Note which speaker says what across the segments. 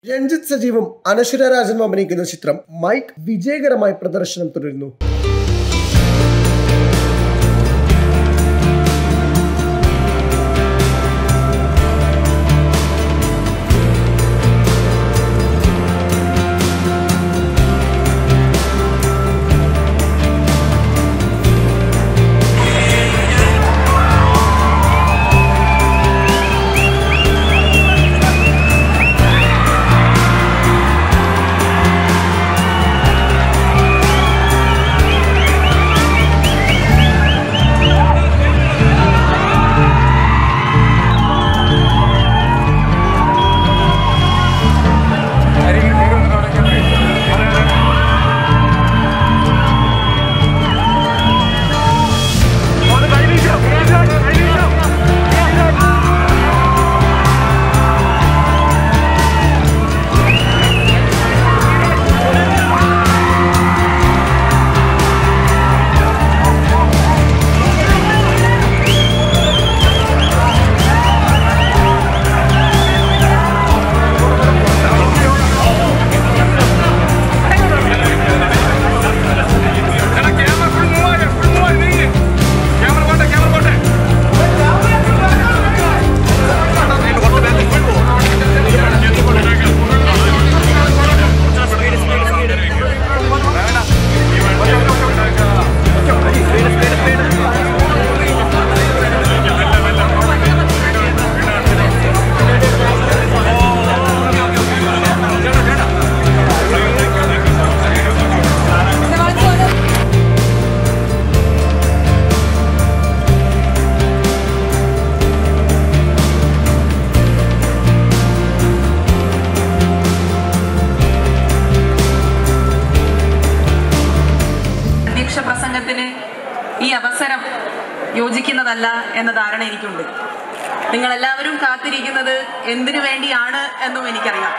Speaker 1: രഞ്ജിത്ത് സജീവും അനശ്വര രാജനും അഭിനയിക്കുന്ന ചിത്രം മൈക്ക് വിജയകരമായി പ്രദർശനം തുടരുന്നു
Speaker 2: അധ്യക്ഷ പ്രസംഗത്തിന് ഈ അവസരം യോജിക്കുന്നതല്ല എന്ന ധാരണ എനിക്കുണ്ട് നിങ്ങൾ എല്ലാവരും കാത്തിരിക്കുന്നത് എന്തിനു വേണ്ടിയാണ് എന്നും എനിക്കറിയാം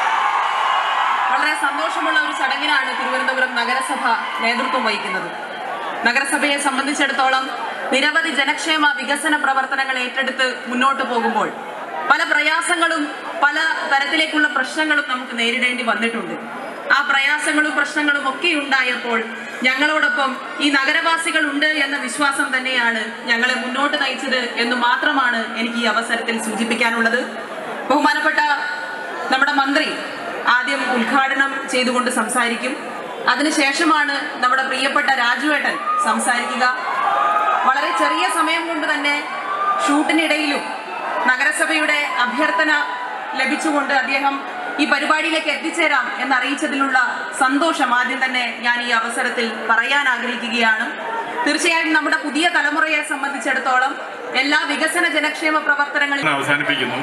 Speaker 2: വളരെ സന്തോഷമുള്ള ഒരു ചടങ്ങിനാണ് തിരുവനന്തപുരം നഗരസഭ നേതൃത്വം വഹിക്കുന്നത് നഗരസഭയെ സംബന്ധിച്ചിടത്തോളം നിരവധി ജനക്ഷേമ വികസന പ്രവർത്തനങ്ങൾ ഏറ്റെടുത്ത് മുന്നോട്ട് പോകുമ്പോൾ പല പ്രയാസങ്ങളും പല തരത്തിലേക്കുള്ള പ്രശ്നങ്ങളും നമുക്ക് നേരിടേണ്ടി വന്നിട്ടുണ്ട് ആ പ്രയാസങ്ങളും പ്രശ്നങ്ങളും ഒക്കെ ഉണ്ടായപ്പോൾ ഞങ്ങളോടൊപ്പം ഈ നഗരവാസികൾ ഉണ്ട് എന്ന വിശ്വാസം തന്നെയാണ് ഞങ്ങളെ മുന്നോട്ട് നയിച്ചത് എന്ന് മാത്രമാണ് എനിക്ക് ഈ അവസരത്തിൽ സൂചിപ്പിക്കാനുള്ളത് ബഹുമാനപ്പെട്ട നമ്മുടെ മന്ത്രി ആദ്യം ഉദ്ഘാടനം ചെയ്തുകൊണ്ട് സംസാരിക്കും അതിനുശേഷമാണ് നമ്മുടെ പ്രിയപ്പെട്ട രാജുവേട്ടൻ സംസാരിക്കുക വളരെ ചെറിയ സമയം കൊണ്ട് തന്നെ ഷൂട്ടിനിടയിലും നഗരസഭയുടെ അഭ്യർത്ഥന ലഭിച്ചുകൊണ്ട് അദ്ദേഹം ഈ പരിപാടിയിലേക്ക് എത്തിച്ചേരാം എന്നറിയിച്ചതിലുള്ള സന്തോഷം ആദ്യം തന്നെ ഞാൻ ഈ അവസരത്തിൽ പറയാൻ ആഗ്രഹിക്കുകയാണ് തീർച്ചയായും നമ്മുടെ പുതിയ തലമുറയെ സംബന്ധിച്ചിടത്തോളം എല്ലാ വികസന ജനക്ഷേമ പ്രവർത്തനങ്ങളിലും
Speaker 3: അവസാനിപ്പിക്കുന്നു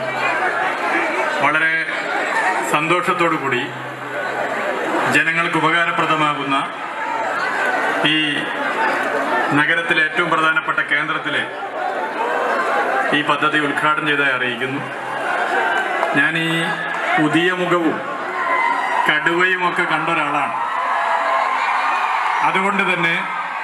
Speaker 3: വളരെ സന്തോഷത്തോടു കൂടി ജനങ്ങൾക്ക് ഉപകാരപ്രദമാകുന്ന ഈ നഗരത്തിലെ ഏറ്റവും പ്രധാനപ്പെട്ട കേന്ദ്രത്തിലെ ഈ പദ്ധതി ഉദ്ഘാടനം ചെയ്തതായി അറിയിക്കുന്നു ഞാൻ ഈ പുതിയ മുഖവും കടുവയും ഒക്കെ കണ്ട ഒരാളാണ് അതുകൊണ്ട് തന്നെ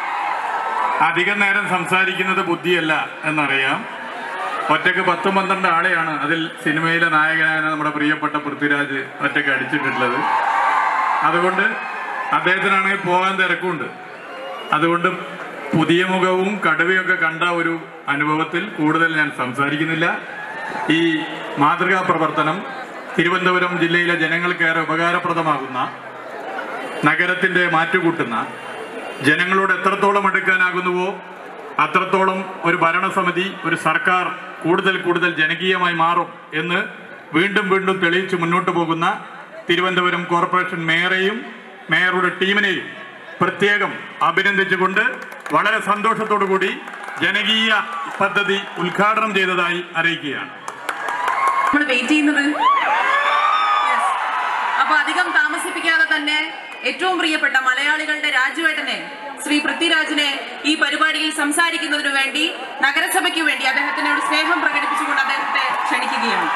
Speaker 3: അധികം നേരം സംസാരിക്കുന്നത് ബുദ്ധിയല്ല എന്നറിയാം ഒറ്റക്ക് പത്തും പന്ത്രണ്ട് ആളെയാണ് അതിൽ സിനിമയിലെ നായകനായ നമ്മുടെ പ്രിയപ്പെട്ട പൃഥ്വിരാജ് ഒറ്റക്ക് അടിച്ചിട്ടുള്ളത് അതുകൊണ്ട് അദ്ദേഹത്തിനാണെങ്കിൽ പോകാൻ തിരക്കുണ്ട് അതുകൊണ്ട് പുതിയ മുഖവും കടുവയൊക്കെ കണ്ട ഒരു അനുഭവത്തിൽ കൂടുതൽ ഞാൻ സംസാരിക്കുന്നില്ല ഈ മാതൃകാ പ്രവർത്തനം തിരുവനന്തപുരം ജില്ലയിലെ ജനങ്ങൾക്കേറെ ഉപകാരപ്രദമാകുന്ന നഗരത്തിന്റെ മാറ്റുകൂട്ടുന്ന ജനങ്ങളോട് എത്രത്തോളം എടുക്കാനാകുന്നുവോ അത്രത്തോളം ഒരു ഭരണസമിതി ഒരു സർക്കാർ കൂടുതൽ കൂടുതൽ ജനകീയമായി മാറും എന്ന് വീണ്ടും വീണ്ടും തെളിയിച്ച് മുന്നോട്ട് പോകുന്ന തിരുവനന്തപുരം കോർപ്പറേഷൻ മേയറെയും മേയറുടെ ടീമിനെയും പ്രത്യേകം അഭിനന്ദിച്ചുകൊണ്ട് വളരെ സന്തോഷത്തോടു കൂടി ജനകീയ പദ്ധതി ഉദ്ഘാടനം ചെയ്തതായി അറിയിക്കുകയാണ്
Speaker 2: നമ്മൾ വെയിറ്റ് ചെയ്യുന്നത് Yes. അപ്പൊ അധികം താമസിപ്പിക്കാതെ തന്നെ ഏറ്റവും പ്രിയപ്പെട്ട മലയാളികളുടെ രാജുവേട്ടനെ ശ്രീ പൃഥ്വിരാജിനെ ഈ പരിപാടിയിൽ സംസാരിക്കുന്നതിനു വേണ്ടി നഗരസഭയ്ക്ക് വേണ്ടി അദ്ദേഹത്തിനോട് സ്നേഹം പ്രകടിപ്പിച്ചുകൊണ്ട് അദ്ദേഹത്തെ ക്ഷണിക്കുകയാണ്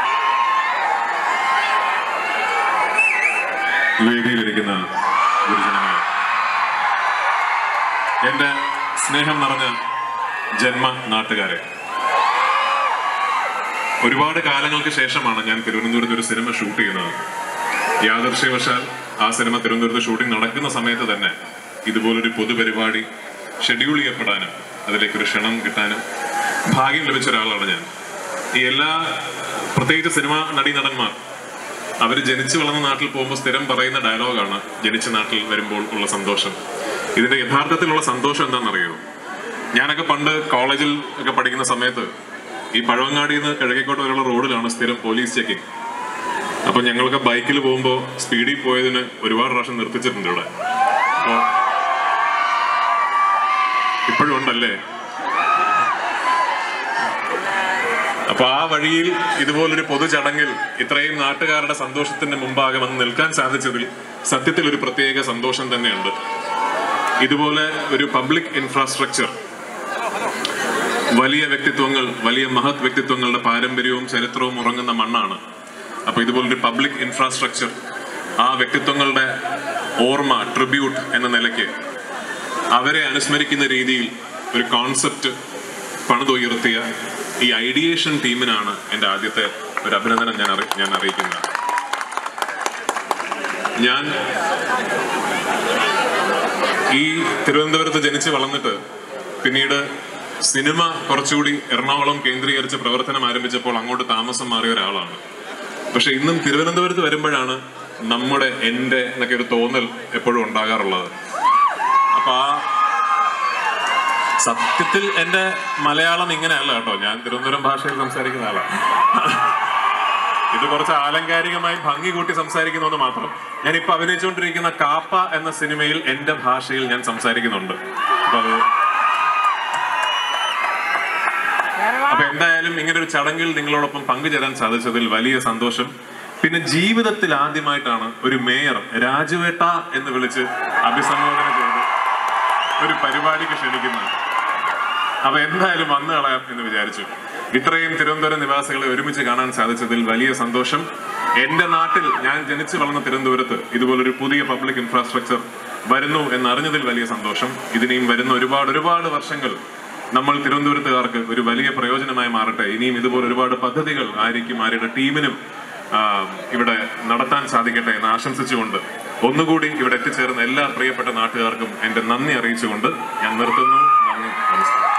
Speaker 4: വേദിയിലിരിക്കുന്ന ഗുരുജനങ്ങളെ എൻ്റെ സ്നേഹം നിറഞ്ഞ ജന്മ നാട്ടുകാരെ ഒരുപാട് കാലങ്ങൾക്ക് ശേഷമാണ് ഞാൻ തിരുവനന്തപുരത്ത് ഒരു സിനിമ ഷൂട്ട് ചെയ്യുന്നത് യാദർശ്യവശാൽ ആ സിനിമ തിരുവനന്തപുരത്ത് ഷൂട്ടിംഗ് നടക്കുന്ന സമയത്ത് തന്നെ ഇതുപോലൊരു പൊതുപരിപാടി ഷെഡ്യൂൾ ചെയ്യപ്പെടാനും അതിലേക്ക് ഒരു ക്ഷണം കിട്ടാനും ഭാഗ്യം ലഭിച്ച ഒരാളാണ് ഞാൻ ഈ എല്ലാ പ്രത്യേകിച്ച് സിനിമ നടീനടന്മാർ അവർ ജനിച്ചു വളർന്ന നാട്ടിൽ പോകുമ്പോൾ സ്ഥിരം പറയുന്ന ഡയലോഗാണ് ജനിച്ച നാട്ടിൽ വരുമ്പോൾ ഉള്ള സന്തോഷം ഇതിന്റെ യഥാർത്ഥത്തിലുള്ള സന്തോഷം എന്താണെന്നറിയോ ഞാനൊക്കെ പണ്ട് കോളേജിൽ ഒക്കെ പഠിക്കുന്ന സമയത്ത് ഈ പഴവങ്ങാടിയിൽ നിന്ന് കിഴക്കേക്കോട്ട് വരെയുള്ള റോഡിലാണ് സ്ഥിരം പോലീസ് ചെക്കിംഗ് അപ്പൊ ഞങ്ങളൊക്കെ ബൈക്കിൽ പോകുമ്പോൾ സ്പീഡിൽ പോയതിന് ഒരുപാട് പ്രാവശ്യം നിർത്തിച്ചിട്ടുണ്ട് ഇവിടെ അപ്പൊ ഇപ്പോഴും ഉണ്ടല്ലേ അപ്പൊ ആ വഴിയിൽ ഇതുപോലൊരു പൊതുചടങ്ങിൽ ഇത്രയും നാട്ടുകാരുടെ സന്തോഷത്തിന്റെ മുമ്പാകെ വന്ന് നിൽക്കാൻ സാധിച്ചതിൽ സത്യത്തിൽ ഒരു പ്രത്യേക സന്തോഷം തന്നെയുണ്ട് ഇതുപോലെ ഒരു പബ്ലിക് ഇൻഫ്രാസ്ട്രക്ചർ വലിയ വ്യക്തിത്വങ്ങൾ വലിയ മഹത് വ്യക്തിത്വങ്ങളുടെ പാരമ്പര്യവും ചരിത്രവും ഉറങ്ങുന്ന മണ്ണാണ് അപ്പൊ ഇതുപോലൊരു പബ്ലിക് ഇൻഫ്രാസ്ട്രക്ചർ ആ വ്യക്തിത്വങ്ങളുടെ ഓർമ്മ ട്രിബ്യൂട്ട് എന്ന നിലയ്ക്ക് അവരെ അനുസ്മരിക്കുന്ന രീതിയിൽ ഒരു കോൺസെപ്റ്റ് പണിതുയർത്തിയ ഈ ഐഡിയേഷൻ ടീമിനാണ് എൻ്റെ ആദ്യത്തെ ഒരു അഭിനന്ദനം ഞാൻ അറി ഞാൻ അറിയിക്കുന്നത് ഞാൻ ഈ തിരുവനന്തപുരത്ത് ജനിച്ച് വളർന്നിട്ട് പിന്നീട് സിനിമ കുറച്ചുകൂടി എറണാകുളം കേന്ദ്രീകരിച്ച് പ്രവർത്തനം ആരംഭിച്ചപ്പോൾ അങ്ങോട്ട് താമസം മാറിയ ഒരാളാണ് പക്ഷെ ഇന്നും തിരുവനന്തപുരത്ത് വരുമ്പോഴാണ് നമ്മുടെ എൻ്റെ എന്നൊക്കെ ഒരു തോന്നൽ എപ്പോഴും ഉണ്ടാകാറുള്ളത് അപ്പൊ ആ സത്യത്തിൽ എന്റെ മലയാളം ഇങ്ങനെയല്ല കേട്ടോ ഞാൻ തിരുവനന്തപുരം ഭാഷയിൽ സംസാരിക്കുന്ന ആളാണ് ഇത് കുറച്ച് ആലങ്കാരികമായി ഭംഗി കൂട്ടി സംസാരിക്കുന്നതുകൊണ്ട് മാത്രം ഞാൻ ഇപ്പൊ അഭിനയിച്ചുകൊണ്ടിരിക്കുന്ന കാപ്പ എന്ന സിനിമയിൽ എന്റെ ഭാഷയിൽ ഞാൻ സംസാരിക്കുന്നുണ്ട് അപ്പൊ അത് അപ്പൊ എന്തായാലും ഇങ്ങനെ ഒരു ചടങ്ങിൽ നിങ്ങളോടൊപ്പം പങ്കുചേരാൻ സാധിച്ചതിൽ വലിയ സന്തോഷം പിന്നെ ജീവിതത്തിൽ ആദ്യമായിട്ടാണ് ഒരു മേയർ രാജുവേട്ട എന്ന് വിളിച്ച് അഭിസംബോധന ചെയ്ത് ഒരു പരിപാടിക്ക് ക്ഷണിക്കുന്നത് അപ്പൊ എന്തായാലും വന്നു കളയാം എന്ന് വിചാരിച്ചു ഇത്രയും തിരുവനന്തപുരം നിവാസികളെ ഒരുമിച്ച് കാണാൻ സാധിച്ചതിൽ വലിയ സന്തോഷം എന്റെ നാട്ടിൽ ഞാൻ ജനിച്ചു വളർന്ന തിരുവനന്തപുരത്ത് ഇതുപോലൊരു പുതിയ പബ്ലിക് ഇൻഫ്രാസ്ട്രക്ചർ വരുന്നു എന്നറിഞ്ഞതിൽ വലിയ സന്തോഷം ഇതിനെയും വരുന്ന ഒരുപാട് ഒരുപാട് വർഷങ്ങൾ നമ്മൾ തിരുവനന്തപുരത്തുകാർക്ക് ഒരു വലിയ പ്രയോജനമായി മാറട്ടെ ഇനിയും ഇതുപോലെ ഒരുപാട് പദ്ധതികൾ ആയിരിക്കും ആരുടെ ടീമിനും ആ, ഇവിടെ നടത്താൻ സാധിക്കട്ടെ എന്ന് ആശംസിച്ചുകൊണ്ട് ഒന്നുകൂടി ഇവിടെ എത്തിച്ചേർന്ന എല്ലാ പ്രിയപ്പെട്ട നാട്ടുകാർക്കും എന്റെ നന്ദി അറിയിച്ചുകൊണ്ട് ഞാൻ നിർത്തുന്നു നന്ദി നമസ്കാരം